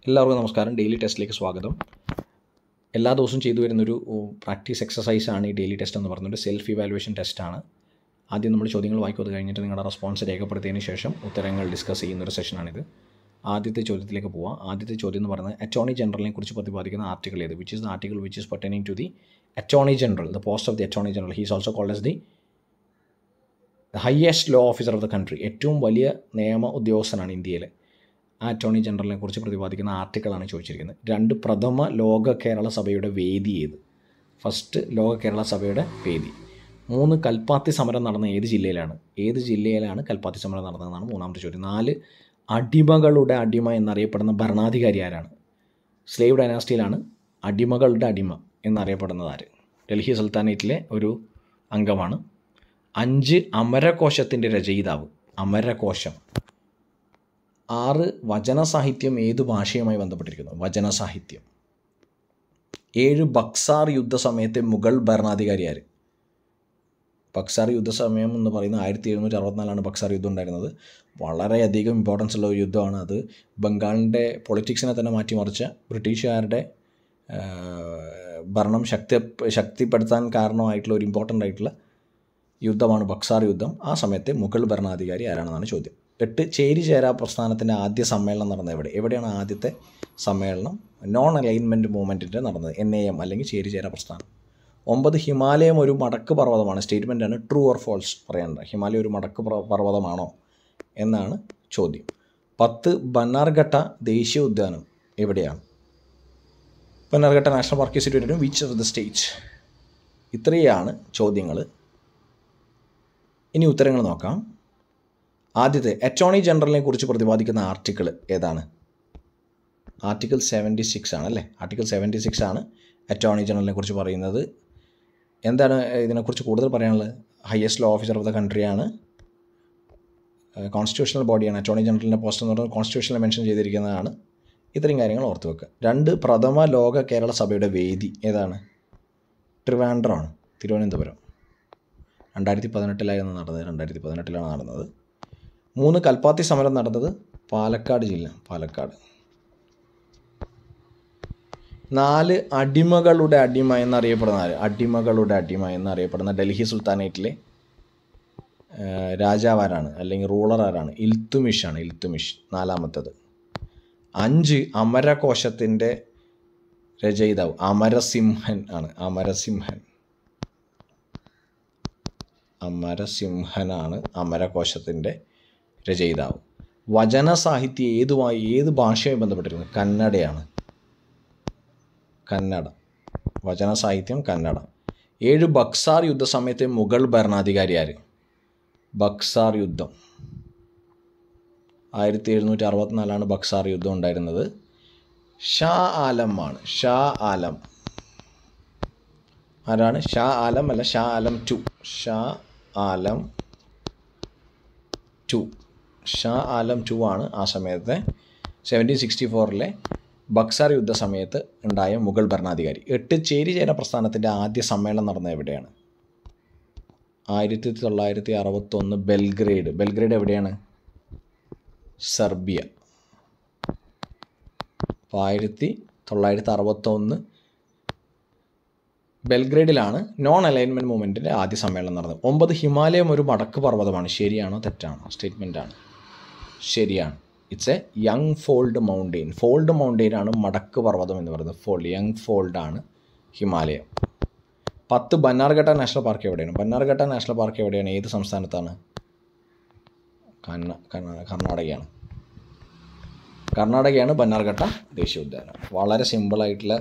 എല്ലാവർക്കും നമസ്കാരം ഡെയിലി ടെസ്റ്റിലേക്ക് സ്വാഗതം എല്ലാ ദിവസവും ചെയ്തു വരുന്നൊരു പ്രാക്ടീസ് എക്സസൈസ് ആണ് ഈ ഡെയിലി ടെസ്റ്റ് എന്ന് പറയുന്നത് സെൽഫ് ഇവാലുവേഷൻ ടെസ്റ്റാണ് ആദ്യം നമ്മൾ ചോദ്യങ്ങൾ വായിക്കും അത് കഴിഞ്ഞിട്ട് നിങ്ങളുടെ റെസ്പോൺസ് രേഖപ്പെടുത്തിയതിന് ശേഷം ഉത്തരങ്ങൾ ഡിസ്കസ് ചെയ്യുന്നൊരു സെഷനാണിത് ആദ്യത്തെ ചോദ്യത്തിലേക്ക് പോവാം ആദ്യത്തെ ചോദ്യം എന്ന് പറയുന്നത് അറ്റോർണി ജനറലിനെ കുറിച്ച് പ്രതിപാദിക്കുന്ന ആർട്ടിക്കിൾ ഏത് which is the article which is pertaining to the attorney general the post of the attorney general he's also called as the highest law officer of the country ഏറ്റവും വലിയ നിയമ ഉദ്യോഗസ്ഥനാണ് ഇന്ത്യയിലെ ആ അറ്റോർണി ജനറലിനെ കുറിച്ച് പ്രതിപാദിക്കുന്ന ആർട്ടിക്കിളാണ് ചോദിച്ചിരിക്കുന്നത് രണ്ട് പ്രഥമ ലോക കേരള സഭയുടെ വേദി ഏത് ഫസ്റ്റ് ലോക കേരള സഭയുടെ വേദി മൂന്ന് കൽപ്പാത്തി സമരം നടന്ന ഏത് ജില്ലയിലാണ് ഏത് ജില്ലയിലാണ് കൽപ്പാത്തി സമരം നടന്നതെന്നാണ് മൂന്നാമത്തെ ചോദ്യം നാല് അടിമകളുടെ അടിമ എന്നറിയപ്പെടുന്ന ഭരണാധികാരി ആരാണ് സ്ലേവ് ഡൈനാസ്റ്റിയിലാണ് അടിമകളുടെ അടിമ എന്നറിയപ്പെടുന്നത് ആര് ഡൽഹി സുൽത്താനേറ്റിലെ ഒരു അംഗമാണ് അഞ്ച് അമരകോശത്തിൻ്റെ രചയിതാവ് അമരകോശം ആറ് വചനസാഹിത്യം ഏത് ഭാഷയുമായി ബന്ധപ്പെട്ടിരിക്കുന്നു വചനസാഹിത്യം ഏഴ് ബക്സാർ യുദ്ധസമയത്തെ മുഗൾ ഭരണാധികാരി ആര് ബക്സാർ യുദ്ധസമയം എന്ന് പറയുന്നത് ആയിരത്തി എഴുന്നൂറ്റി അറുപത്തിനാലാണ് ബക്സാർ യുദ്ധം ഉണ്ടായിരുന്നത് വളരെയധികം ഇമ്പോർട്ടൻസ് ഉള്ള ഒരു യുദ്ധമാണ് അത് ബംഗാളിൻ്റെ പൊളിറ്റിക്സിനെ തന്നെ മാറ്റിമറിച്ച ബ്രിട്ടീഷുകാരുടെ ഭരണം ശക്തി ശക്തിപ്പെടുത്താൻ കാരണമായിട്ടുള്ള ഒരു ഇമ്പോർട്ടൻ്റ് ആയിട്ടുള്ള യുദ്ധമാണ് ബക്സാർ യുദ്ധം ആ സമയത്തെ മുഗൾ ഭരണാധികാരി ആരാണെന്നാണ് ചോദ്യം എട്ട് ചേരിചേരാ പ്രസ്ഥാനത്തിൻ്റെ ആദ്യ സമ്മേളനം നടന്നത് എവിടെ എവിടെയാണ് ആദ്യത്തെ സമ്മേളനം നോൺ അലൈൻമെൻറ്റ് മൂവ്മെൻറ്റിൻ്റെ നടന്നത് എൻ എ എം അല്ലെങ്കിൽ ചേരിചേരാ പ്രസ്ഥാനം ഒമ്പത് ഹിമാലയം ഒരു മടക്ക് പർവ്വതമാണ് സ്റ്റേറ്റ്മെൻറ്റാണ് ട്രൂ ഓർ ഫോൾസ് പറയേണ്ടത് ഹിമാലയം ഒരു മടക്ക് പർവ്വതമാണോ എന്നാണ് ചോദ്യം പത്ത് ബന്നാർഘട്ട ദേശീയ ഉദ്യാനം എവിടെയാണ് Bannerghatta national park situated which of the state ഇത്രയാണ് ചോദ്യങ്ങൾ ഇനി ഉത്തരങ്ങൾ നോക്കാം ആദ്യത്തെ അറ്റോർണി ജനറലിനെ കുറിച്ച് പ്രതിപാദിക്കുന്ന ആർട്ടിക്കിൾ ഏതാണ് ആർട്ടിക്കിൾ സെവൻറ്റി സിക്സ് ആണ് അല്ലേ ആർട്ടിക്കിൾ സെവൻറ്റി സിക്സ് ആണ് അറ്റോർണി ജനറലിനെ കുറിച്ച് പറയുന്നത് എന്താണ് ഇതിനെക്കുറിച്ച് കൂടുതൽ പറയാനുള്ളത് highest law officer of the കൺട്രിയാണ് കോൺസ്റ്റിറ്റ്യൂഷണൽ ബോഡിയാണ് അറ്റോർണി ജനറലിൻ്റെ പോസ്റ്റ് എന്ന് പറയുന്നത് കോൺസ്റ്റിറ്റ്യൂഷനിൽ മെൻഷൻ ചെയ്തിരിക്കുന്നതാണ് ഇത്രയും കാര്യങ്ങൾ ഓർത്ത് വെക്കുക രണ്ട് പ്രഥമ ലോക കേരള സഭയുടെ വേദി ഏതാണ് ട്രിവാൻഡ്രമാണ് തിരുവനന്തപുരം രണ്ടായിരത്തി പതിനെട്ടിലായിരുന്നു നടന്നത് രണ്ടായിരത്തി പതിനെട്ടിലാണ് നടന്നത് മൂന്ന് കൽപ്പാത്തി സമരം നടന്നത് പാലക്കാട് ജില്ല പാലക്കാട് നാല് അടിമകളുടെ അടിമ എന്നറിയപ്പെടുന്ന ആര് അടിമകളുടെ അടിമ എന്നറിയപ്പെടുന്ന ഡൽഹി സുൽത്താനേറ്റിലെ രാജാവാരാണ് അല്ലെങ്കിൽ റൂളർ ആരാണ് ഇൽത്തുമിഷാണ് ഇൽത്തുമിഷ് നാലാമത്തത് അഞ്ച് അമരകോശത്തിൻ്റെ രചയിതാവ് അമരസിംഹൻ ആണ് അമരസിംഹൻ അമരസിംഹനാണ് അമരകോശത്തിൻ്റെ രചയിതാവ് വചന സാഹിത്യം ഏതുമായി ഏത് ഭാഷയുമായി ബന്ധപ്പെട്ടിരിക്കുന്നു കന്നഡയാണ് കന്നഡ വചന സാഹിത്യം കന്നഡ ഏഴ് ബക്സാർ യുദ്ധസമയത്തെ മുഗൾ ഭരണാധികാരി ആര് ബക്സാർ യുദ്ധം ആയിരത്തി എഴുന്നൂറ്റി അറുപത്തിനാലാണ് ബക്സാർ യുദ്ധം ഉണ്ടായിരുന്നത് ഷാ ആലം ആണ് ഷാ ആലം ആരാണ് ഷാ ആലം അല്ല Shah Alam two Shah Alam two Shah Alam two ആണ് ആ സമയത്തെ സെവൻറ്റീൻ സിക്സ്റ്റി ഫോറിലെ ബക്സാർ യുദ്ധ സമയത്ത് ഉണ്ടായ മുഗൾ ഭരണാധികാരി എട്ട് ചേരിചേര പ്രസ്ഥാനത്തിൻ്റെ ആദ്യ സമ്മേളനം നടന്നത് എവിടെയാണ് ആയിരത്തി തൊള്ളായിരത്തി അറുപത്തൊന്ന് ബെൽഗ്രേഡ് ബെൽഗ്രേഡ് എവിടെയാണ് സെർബിയ അപ്പോൾ ആയിരത്തി തൊള്ളായിരത്തി അറുപത്തൊന്ന് ബെൽഗ്രേഡിലാണ് നോൺ അലൈൻമെൻറ്റ് മൂവ്മെൻറ്റിൻ്റെ ആദ്യ സമ്മേളനം നടന്നത് ഒമ്പത് ഹിമാലയം ഒരു മടക്ക് പർവ്വതമാണ് ശരിയാണോ തെറ്റാണോ സ്റ്റേറ്റ്മെൻറ്റാണ് ശരിയാണ് it's a young fold mountain fold mountain ആണ് മടക്ക് പർവ്വതം എന്ന് പറയുന്നത് ഫോൾഡ് യങ് ഫോൾഡ് ആണ് ഹിമാലയം പത്ത് ബന്നാർഘട്ട നാഷണൽ പാർക്ക് എവിടെയാണ് ബന്നാർഘട്ട നാഷണൽ പാർക്ക് എവിടെയാണ് ഏത് സംസ്ഥാനത്താണ് കന്ന കർണാടകയാണ് കർണാടകയാണ് ബന്നാർഘട്ട ദേശീയ ഉദ്യാനം വളരെ സിമ്പിളായിട്ടുള്ള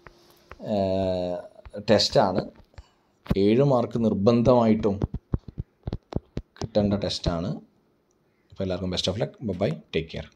ടെസ്റ്റാണ് ഏഴ് മാർക്ക് നിർബന്ധമായിട്ടും കിട്ടേണ്ട ടെസ്റ്റാണ് അപ്പോൾ എല്ലാവർക്കും best of luck bye take care